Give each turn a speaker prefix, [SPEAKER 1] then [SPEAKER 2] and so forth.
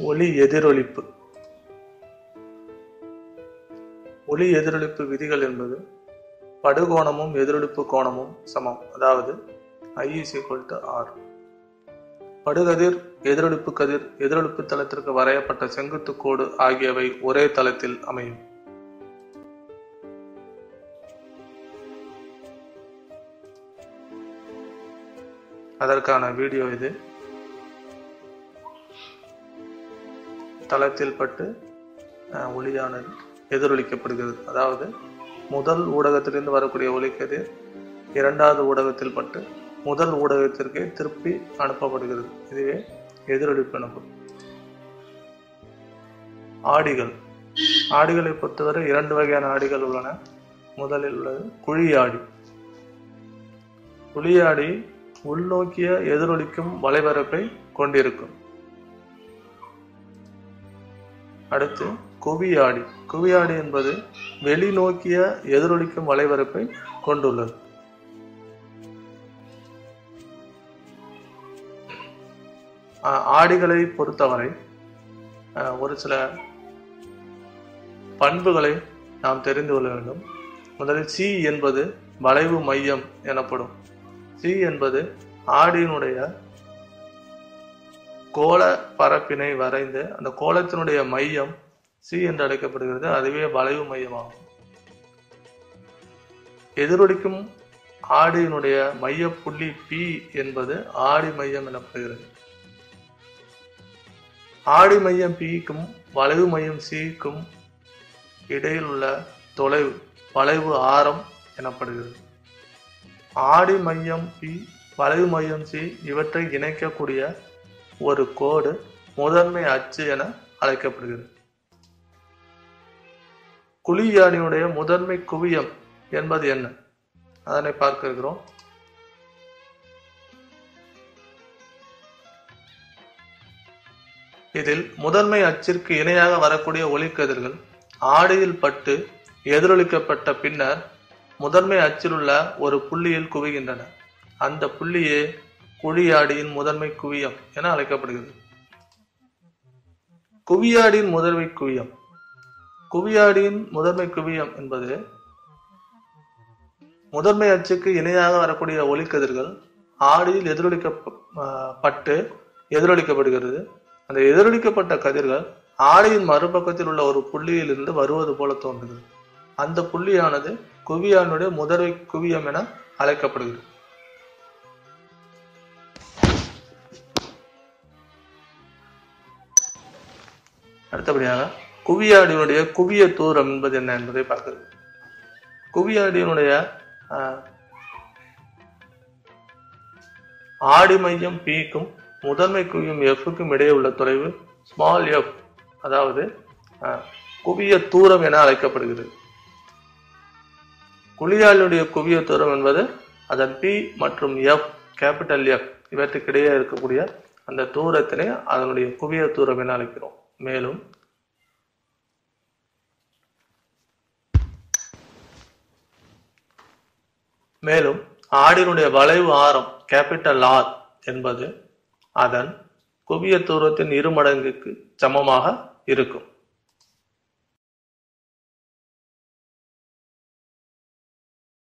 [SPEAKER 1] ஒளி எதிரொலிப்பு ஒளி எதிரொலிப்பு விதிகள் என்பது படுகோணமும் எதிரொலிப்பு கோணமும் சமம் அதாவது I is equal to R படுகதிர் எதிரொலிப்பு கதிர் எதிரொலிப்பு தளத்திற்கு வரையப்பட்ட செங்குத்து கோடு ஆகியவை ஒரே தளத்தில் அமையும் அதற்கான வீடியோ இது தளத்தில் பட்டு அஹ், ஒளியானது எதிரொலிக்கப்படுகிறது அதாவது முதல் ஊடகத்திலிருந்து வரக்கூடிய ஒளிக்கதிர் இரண்டாவது ஊடகத்தில் பட்டு முதல் ஊடகத்திற்கே திருப்பி அனுப்பப்படுகிறது இதுவே எதிரொலிப்பு எனப்படும் ஆடிகள் ஆடிகளை பொறுத்தவரை இரண்டு வகையான ஆடிகள் உள்ளன முதலில் உள்ளது குழி ஆடி குழியாடி உள்நோக்கிய எதிரொலிக்கும் வளைவரப்பை கொண்டிருக்கும் அடுத்து குவியாடி குவியாடி என்பது வெளிநோக்கிய எதிரொலிக்கும் வளைவரப்பை கொண்டுள்ளது ஆ- ஆடிகளை பொறுத்தவரை அஹ், ஒரு சில பண்புகளை நாம் தெரிந்து கொள்ள வேண்டும் முதலில் சி என்பது வளைவு மையம் எனப்படும் சி என்பது ஆடியினுடைய கோள பரப்பினை வரைந்து அந்த கோளத்தினுடைய மையம் சி என்று அழைக்கப்படுகிறது அதுவே வளைவு மையமாகும் எதிரொலிக்கும் ஆடியினுடைய மையப்புள்ளி பி என்பது ஆடி மையம் எனப்படுகிறது ஆடி மையம் பிக்கும் வளைவு மையம் சிக்கும் இடையில் உள்ள தொலைவு வளைவு ஆரம் எனப்படுகிறது ஆடி மையம் பி வளைவு மையம் சி இவற்றை இணைக்கக்கூடிய ஒரு கோடு முதன்மை அச்சு என அழைக்கப்படுகிறது குழியாடியுடைய முதன்மை குவியம் என்பது என்ன அதனை பார்க்க இருக்கிறோம் இதில் முதன்மை அச்சிற்கு இணையாக வரக்கூடிய ஒளிக்கதிர்கள் ஆடியில் பட்டு எதிரொலிக்கப்பட்ட பின்னர் முதன்மை அச்சில் உள்ள ஒரு புள்ளியில் குவிகின்றன அந்த புள்ளியே குழியாடியின் முதன்மை குவியம் என அழைக்கப்படுகிறது குவியாடியின் முதன்மை குவியம் குவியாடியின் முதன்மை குவியம் என்பது முதன்மை அச்சுக்கு இணையாக வரக்கூடிய ஒளிக்கதிர்கள் ஆடியில் எதிரொலிக்கப்பட்டு எதிரொலிக்கப்படுகிறது அந்த எதிரொலிக்கப்பட்ட கதிர்கள் ஆடியின் மறுபக்கத்தில் உள்ள ஒரு புள்ளியில் இருந்து வருவது போல தோன்றுகிறது அந்த புள்ளியானது குவியானுடைய முதன்மை குவியம் என அழைக்கப்படுகிறது அடுத்தபடியாக குவியாடியினுடைய குவிய தூரம் என்பது என்ன என்பதை பார்க்கிறது குவியாடியினுடைய ஆஹ், ஆடி மையம் பிக்கும் முதன்மை குவியம் எஃப்க்கும் இடையே உள்ள தொலைவு ஸ்மால் எஃப் அதாவது ஆஹ், குவிய தூரம் என அழைக்கப்படுகிறது குழியாளினுடைய குவிய தூரம் என்பது அதன் பி மற்றும் எஃப் கேபிட்டல் எஃப் இவற்றுக்கிடையே இருக்கக்கூடிய அந்த தூரத்தினை அதனுடைய குவிய தூரம் என அழைக்கிறோம் மேலும் மேலும் ஆடினுடைய வளைவு ஆரம் கேபிட்டல் ஆர் என்பது அதன் குவிய தூரத்தின் இரு மடங்குக்கு சமமாக இருக்கும்